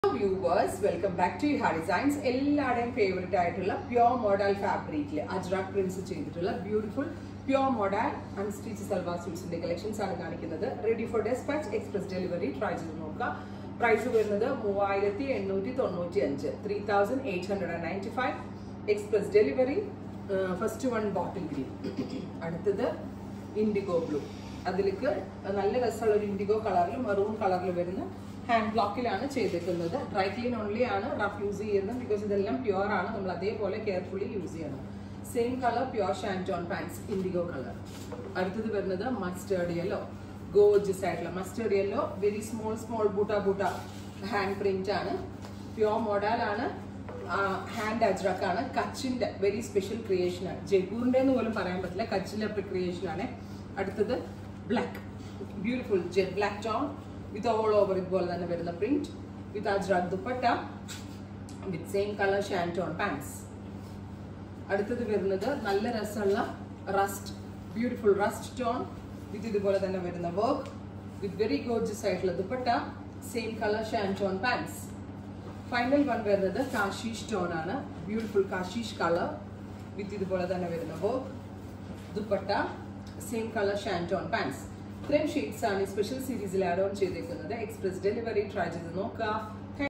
viewers welcome back to ഹാ designs എല്ലാവരുടെയും favourite ആയിട്ടുള്ള പ്യോർ മോഡൽ ഫാബ്രിക്കിൽ അജ്രാക് പ്രിന്റ്സ് ചെയ്തിട്ടുള്ള beautiful pure model unstitch salwar സ്യൂട്ട്സിന്റെ കളക്ഷൻസ് ആണ് കാണിക്കുന്നത് ready for dispatch express delivery try ചെയ്ത് നോക്കുക പ്രൈസ് വരുന്നത് മൂവായിരത്തി എണ്ണൂറ്റി തൊണ്ണൂറ്റി അഞ്ച് three thousand eight hundred and ninety five express delivery first one bottle green അടുത്തത് ഇൻഡിഗോ ബ്ലൂ അതിലേക്ക് നല്ല രസമുള്ള ഒരു ഇൻഡിഗോ കളറിൽ മെറൂൺ കളറിൽ വരുന്ന ഹാൻഡ് ബ്ലോക്കിലാണ് ചെയ്തിരിക്കുന്നത് ഡ്രൈ ക്ലീൻ ഓൺലി ആണ് റഫ് യൂസ് ചെയ്യുന്നത് ബിക്കോസ് ഇതെല്ലാം പ്യുവർ ആണ് നമ്മൾ അതേപോലെ കെയർഫുള്ളി യൂസ് ചെയ്യണം same colour pure shantoon pants indigo colour അടുത്തത് വരുന്നത് മസ്റ്റേർഡ് യെല്ലോ ഗോജസ് ആയിട്ടുള്ള mustard yellow very small small buta buta hand print ആണ് പ്യുവർ മോഡൽ ആണ് ഹാൻഡ് അജ്രക്ക് ആണ് കച്ചിന്റെ വെരി സ്പെഷ്യൽ ക്രിയേഷൻ ആണ് ജയ്പൂരിന്റെ എന്ന് പോലും പറയാൻ പറ്റില്ല കച്ചിന്റെ ക്രിയേഷൻ ആണ് അടുത്തത് black beautiful jet black tone with all over ഇതുപോലെ തന്നെ വരുന്ന print with Ajrak dupatta with same colour shantoon pants അടുത്തത് വരുന്നത് നല്ല രസമുള്ള rust beautiful rust tone with ഇതുപോലെ തന്നെ വരുന്ന വർക്ക് വിത്ത് വെരി ഗോർജസ് ആയിട്ടുള്ള dupatta same colour shantoon pants final one വരുന്നത് കാശീഷ് ടോൺ ആണ് ബ്യൂട്ടിഫുൾ കാശീഷ് കളർ വിത്ത് ഇതുപോലെ തന്നെ വരുന്ന work dupatta same colour shantoon pants ഇത്രയും ഷെയ്ഡ്സ് ആണ് ഈ സ്പെഷ്യൽ സീരീസിൽ ആഡ് ഓൺ ചെയ്തേക്കുന്നത് എക്സ്പ്രസ് ഡെലിവറി ട്രൈ ചെയ്ത് നോക്കുക